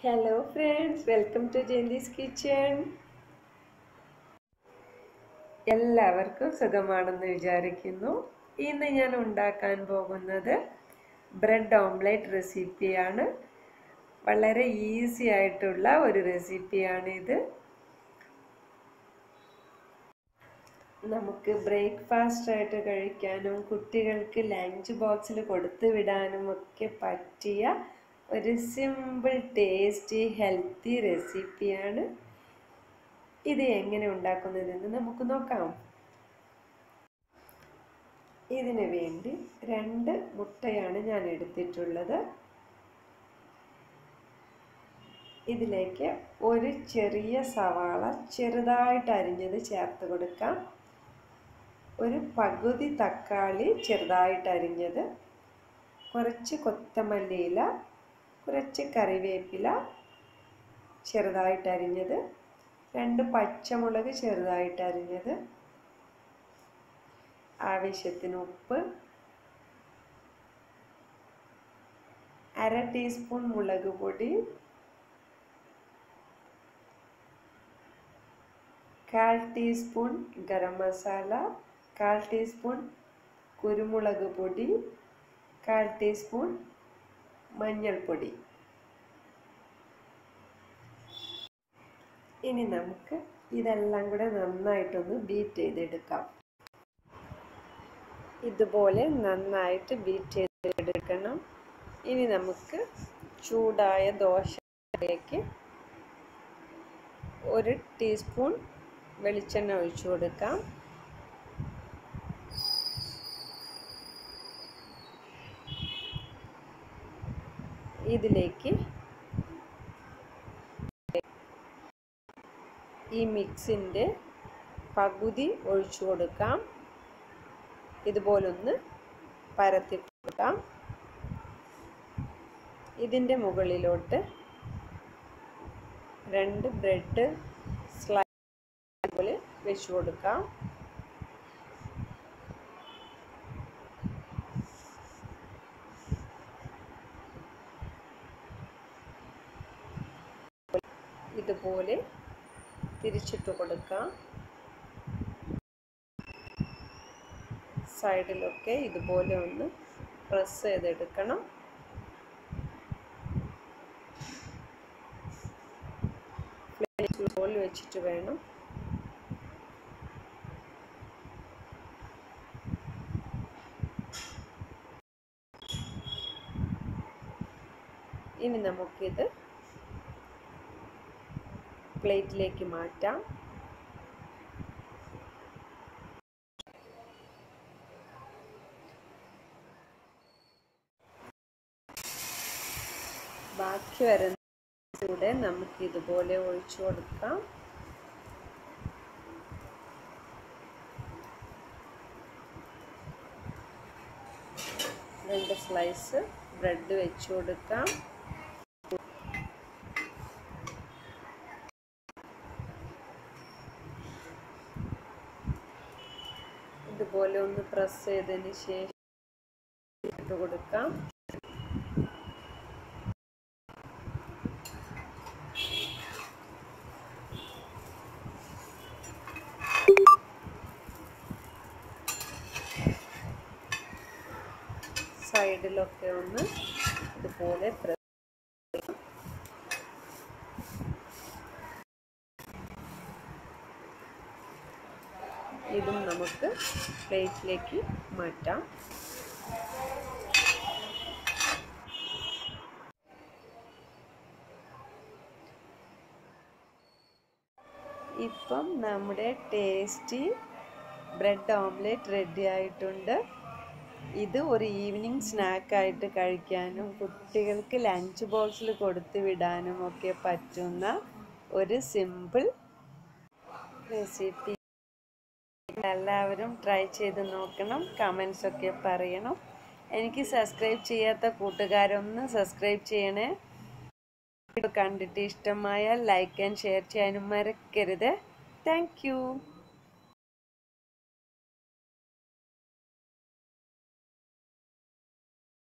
hello friends welcome to Jayanthi's kitchen എല്ലാവർക്കും സുഖമാണെന്ന് വിചാരിക്കുന്നു ഇന്ന് ഞാൻ ഉണ്ടാക്കാൻ പോകുന്നത് ബ്രെഡ് ഓംലെറ്റ് റെസിപ്പിയാണ് വളരെ ഈസി ആയിട്ടുള്ള ഒരു റെസിപ്പിയാണിത് നമുക്ക് ബ്രേക്ക്ഫാസ്റ്റ് ആയിട്ട് കഴിക്കാനും കുട്ടികൾക്ക് ലഞ്ച് ബോക്സിൽ കൊടുത്തു വിടാനും ഒക്കെ പറ്റിയ ഒരു സിമ്പിൾ ടേസ്റ്റി ഹെൽത്തി റെസിപ്പിയാണ് ഇത് എങ്ങനെ ഉണ്ടാക്കുന്നതെന്ന് നമുക്ക് നോക്കാം ഇതിന് വേണ്ടി രണ്ട് മുട്ടയാണ് ഞാൻ എടുത്തിട്ടുള്ളത് ഇതിലേക്ക് ഒരു ചെറിയ സവാള ചെറുതായിട്ട് അരിഞ്ഞത് ചേർത്ത് കൊടുക്കാം ഒരു പകുതി തക്കാളി ചെറുതായിട്ട് അരിഞ്ഞത് കുറച്ച് കൊത്തമല്ലിയില കുറച്ച് കറിവേപ്പില ചെറുതായിട്ട് അരിഞ്ഞത് രണ്ട് പച്ചമുളക് ചെറുതായിട്ട് അരിഞ്ഞത് ആവശ്യത്തിന് ഉപ്പ് അര ടീസ്പൂൺ മുളക് പൊടി കാൽ ടീസ്പൂൺ ഗരം മസാല കാൽ ടീസ്പൂൺ കുരുമുളക് പൊടി കാൽ ടീസ്പൂൺ മഞ്ഞൾപ്പൊടി ഇനി നമുക്ക് ഇതെല്ലാം കൂടെ നന്നായിട്ടൊന്ന് ബീറ്റ് ചെയ്തെടുക്കാം ഇതുപോലെ നന്നായിട്ട് ബീറ്റ് ചെയ്തെടുക്കണം ഇനി നമുക്ക് ചൂടായ ദോശയിലേക്ക് ഒരു ടീസ്പൂൺ വെളിച്ചെണ്ണ ഒഴിച്ചു കൊടുക്കാം ഇതിലേക്ക് ഈ മിക്സിൻ്റെ പകുതി ഒഴിച്ചു കൊടുക്കാം ഇതുപോലൊന്ന് പരത്തി കൊടുക്കാം ഇതിൻ്റെ മുകളിലോട്ട് രണ്ട് ബ്രെഡ് സ്ലൈസ് പോലെ വെച്ച് കൊടുക്കാം ഇതുപോലെ തിരിച്ചിട്ട് കൊടുക്കാം സൈഡിലൊക്കെ ഇതുപോലെ ഒന്ന് പ്രസ് ചെയ്തെടുക്കണം ഫ്ലെയിം വെച്ചിട്ട് വേണം ഇനി നമുക്കിത് പ്ലേറ്റിലേക്ക് മാറ്റാം ബാക്കി വരുന്നൂടെ നമുക്ക് ഇതുപോലെ ഒഴിച്ചു കൊടുക്കാം രണ്ട് സ്ലൈസ് ബ്രെഡ് വെച്ചു കൊടുക്കാം ഇതുപോലെ ഒന്ന് പ്രസ് ചെയ്തതിന് ശേഷം ഇട്ട് കൊടുക്കാം സൈഡിലൊക്കെ ഒന്ന് ഇതുപോലെ പ്രസ് ഇതും നമുക്ക് പ്ലേറ്റിലേക്ക് മാറ്റാം ഇപ്പം നമ്മുടെ ടേസ്റ്റി ബ്രെഡ് ഓംലെറ്റ് റെഡി ആയിട്ടുണ്ട് ഇത് ഒരു ഈവനിങ് സ്നാക്കായിട്ട് കഴിക്കാനും കുട്ടികൾക്ക് ലഞ്ച് ബോക്സിൽ കൊടുത്തു വിടാനും ഒക്കെ പറ്റുന്ന ഒരു സിമ്പിൾ റെസിപ്പി എല്ലാവരും ട്രൈ ചെയ്ത് നോക്കണം കമൻസ് ഒക്കെ പറയണം എനിക്ക് സബ്സ്ക്രൈബ് ചെയ്യാത്ത കൂട്ടുകാരൊന്ന് സബ്സ്ക്രൈബ് ചെയ്യണേ കണ്ടിട്ട് ഇഷ്ടമായാൽ ലൈക്ക് ആൻഡ് ഷെയർ ചെയ്യാനും മറക്കരുത് താങ്ക്